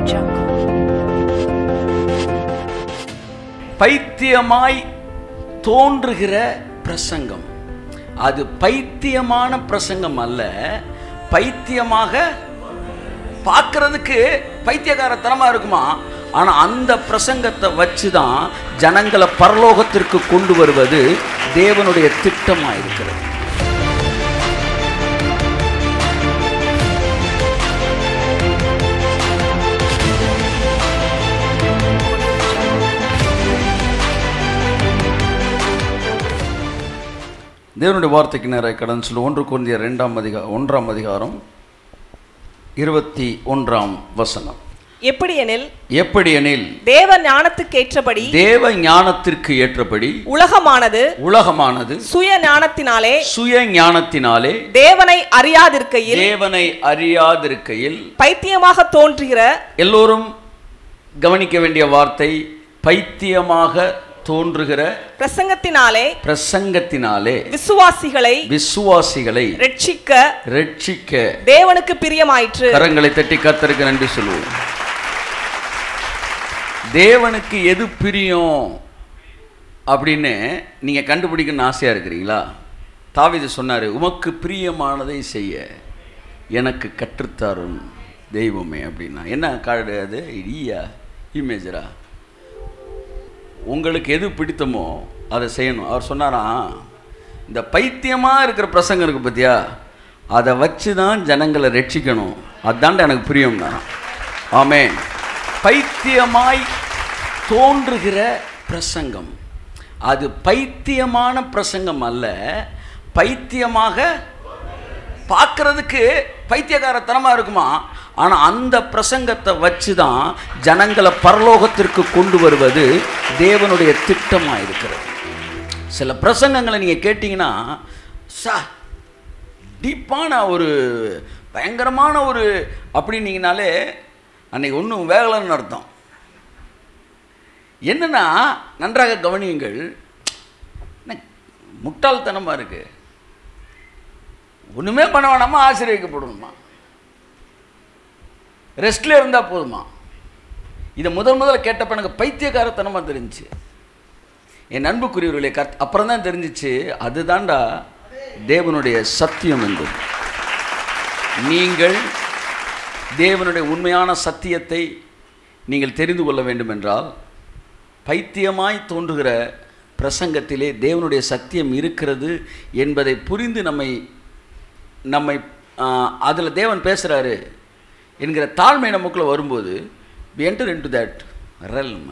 jungle. பைத்தியமாய் தோன்றுகிற பிரசங்கம் அது பைத்தியமான பிரசங்கம் அல்ல பைத்தியமாக பார்க்கறதுக்கு பைத்தியகாரத்தனமா இருக்குமா ஆனா அந்த பிரசங்கத்தை வச்சு தான் ஜனங்களை பரலோகத்திற்கு கொண்டு வருவது தேவனுடைய திட்டமா இருக்கிறது தேவனுடைய வார்த்தைக்கு நேராக கடன் சொல்லு ஒன்று குருந்திய ரெண்டாம் அதிகாரம் ஒன்றாம் அதிகாரம் இருபத்தி ஒன்றாம் வசனம் எப்படியெனில் எப்படி எனில் தேவ ஞானத்துக்கேற்றபடி தேவ ஞானத்திற்கு ஏற்றபடி உலகமானது உலகமானது சுய ஞானத்தினாலே சுய ஞானத்தினாலே தேவனை அறியாதிருக்கையில் தேவனை அறியாதிருக்கையில் பைத்தியமாக தோன்றுகிற எல்லோரும் கவனிக்க வேண்டிய வார்த்தை பைத்தியமாக தோன்றுகிற பிரசங்கத்தினாலே பிரசங்கத்தினாலே விசுவாசிகளை விசுவாசிகளை ரட்சிக்க ரட்சிக்க தேவனுக்கு பிரியமாயிற்று கரங்களை தட்டி கர்த்தருக்கு நன்றி சொல்லுவோம் தேவனுக்கு எது பிரியம் அப்படின்னு நீங்க கண்டுபிடிக்கணும்னு ஆசையா இருக்கிறீங்களா தாவீது சொன்னாரு உமக்கு பிரியமானதை செய்ய எனக்கு கற்றுத்தாரும் தெய்வமே அப்படின்னா என்ன கார்டு அது ஈயா இமேஜரா உங்களுக்கு எது பிடித்தமோ அதை செய்யணும் அவர் சொன்னாராம் இந்த பைத்தியமாக இருக்கிற பிரசங்கம் இருக்கு பார்த்தியா அதை வச்சு தான் ஜனங்களை ரட்சிக்கணும் அதான்டா எனக்கு பிரியம்னா ஆமென் பைத்தியமாய் தோன்றுகிற பிரசங்கம் அது பைத்தியமான பிரசங்கம் அல்ல பைத்தியமாக பார்க்கறதுக்கு பைத்தியகாரத்தனமா இருக்குமா ஆனா அந்த பிரசங்கத்தை வச்சு தான் ஜனங்களை பரலோகத்திற்கு கொண்டு வருவது தேவனுடைய திட்டமா இருக்கிறது சில பிரசங்கங்களை நீங்க கேட்டீங்கன்னா சா டீப்பான ஒரு பயங்கரமான ஒரு அப்படின்னீங்கனாலே அன்னைக்கு ஒன்றும் வேகலைன்னு அர்த்தம் என்னன்னா நன்றாக கவனியுங்கள் என்ன முட்டாள்தனமா இருக்கு ஒண்ணுமே பண்ண வேணாமா ஆசீர்வதிக்கப்படணுமா ரெஸ்ட்ல இருந்தா போதுமா இதை முதல் முதல்ல கேட்டப்ப எனக்கு பைத்தியக்காரத்தனமா தெரிஞ்சுச்சு என் அன்புக்குரியவர்களே கத் அப்புறம் தான் தெரிஞ்சிச்சு அதுதான்டா தேவனுடைய சத்தியம் என்பது நீங்கள் தேவனுடைய உண்மையான சத்தியத்தை நீங்கள் தெரிந்து கொள்ள வேண்டும் என்றால் பைத்தியமாய் தோன்றுகிற பிரசங்கத்திலே தேவனுடைய சத்தியம் இருக்கிறது என்பதை புரிந்து நம்மை நம்மை அதில் தேவன் பேசுகிறாரு என்கிற தாழ்மை நமக்குள்ள வரும்போது we enter into that realm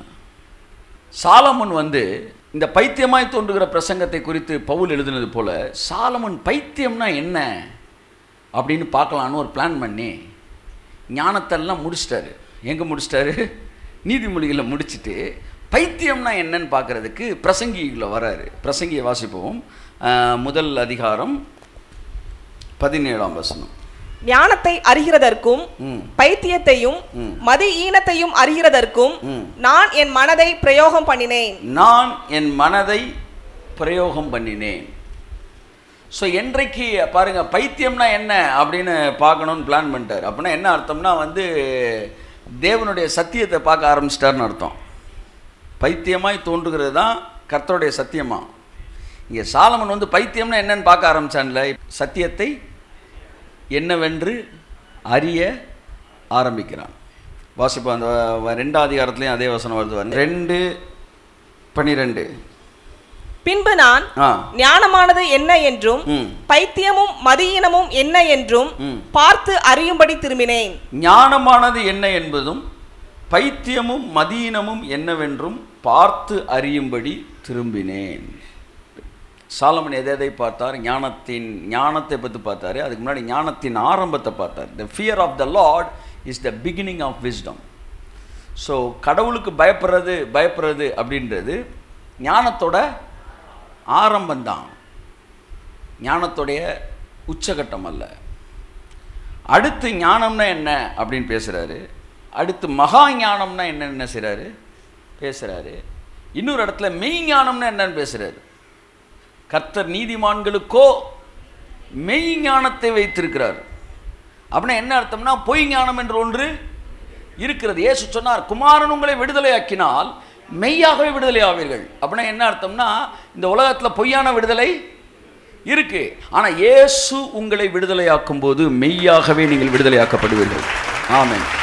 Solomon வந்து இந்த பைத்தியமாய் தோன்றுகிற பிரசங்கத்தை குறித்து பவுல் எழுதினது போல சாலமன் பைத்தியம்னா என்ன அப்படின்னு பார்க்கலான்னு ஒரு பிளான் பண்ணி ஞானத்தெல்லாம் முடிச்சிட்டாரு எங்கே முடிச்சிட்டாரு நீதிமொழிகளை முடிச்சிட்டு பைத்தியம்னா என்னன்னு பார்க்கறதுக்கு பிரசங்கிகளை வராரு பிரசங்கியை வாசிப்போம் ஆஹ், முதல் அதிகாரம் பதினேழாம் வசனம் ஞானத்தை அறிகிறதற்கும் ம் பைத்தியத்தையும் ம். மதி ஈனத்தையும் அறிகிறதற்கும் ம். நான் என் மனதை பிரயோகம் பண்ணினேன் நான் என் மனதை பிரயோகம் பண்ணினேன் ஸோ என்றைக்கு பாருங்க பைத்தியம்னா என்ன அப்படின்னு பார்க்கணும்னு பிளான் பண்ணிட்டார் அப்படின்னா என்ன அர்த்தம்னா வந்து தேவனுடைய சத்தியத்தை பார்க்க ஆரம்பிச்சிட்டாருன்னு அர்த்தம் பைத்தியமாய் தோன்றுகிறது தான் கர்த்தருடைய சத்தியமா இங்கே சாலமன் வந்து பைத்தியம்னா என்னன்னு பார்க்க ஆரம்பிச்சான்ல சத்தியத்தை என்னவென்று அறிய ஆரம்பிக்கிறான் வாசிப்போம் அந்த வ- ரெண்டாம் அதிகாரத்துலேயும் அதே வசனம் வருது பாருங்க. ரெண்டு பனிரெண்டு பின்பு நான் ஆ ஞானமானது என்ன என்றும் ம் பைத்தியமும் மதியீனமும் என்ன என்றும் ம். பார்த்து அறியும்படி திரும்பினேன் ஞானமானது என்ன என்பதும் பைத்தியமும் மதீனமும் என்னவென்றும் பார்த்து அறியும்படி திரும்பினேன் சாலமன் எதை எதை பார்த்தார் ஞானத்தின் ஞானத்தை பற்றி பார்த்தாரு அதுக்கு முன்னாடி ஞானத்தின் ஆரம்பத்தை பார்த்தார் the fear of the Lord is the beginning of wisdom so கடவுளுக்கு பயப்படுறது பயப்படுறது அப்படின்றது ஞானத்தோட ஆரம்பம்தான் ஞானத்துடைய உச்சகட்டம் அல்ல அடுத்து ஞானம்னா என்ன அப்படின்னு பேசுகிறாரு அடுத்து மகா ஞானம்னா என்னென்ன செய்கிறாரு பேசுகிறாரு இன்னொரு இடத்துல மெய் ஞானம்னா என்னன்னு பேசுகிறாரு கர்த்தர் நீதிமான்களுக்கோ மெய் ஞானத்தை வைத்திருக்கிறார் அப்படின்னா என்ன அர்த்தம்னா பொய் ஞானம் என்று ஒன்று இருக்கிறது இயேசு சொன்னார் குமாரன் உங்களை விடுதலையாக்கினால் மெய்யாகவே விடுதலை ஆவீர்கள் அப்படின்னா என்ன அர்த்தம்னா இந்த உலகத்தில் பொய்யான விடுதலை இருக்கு ஆனால் இயேசு உங்களை விடுதலையாக்கும் போது மெய்யாகவே நீங்கள் விடுதலையாக்கப்படுவீர்கள் ஆமென்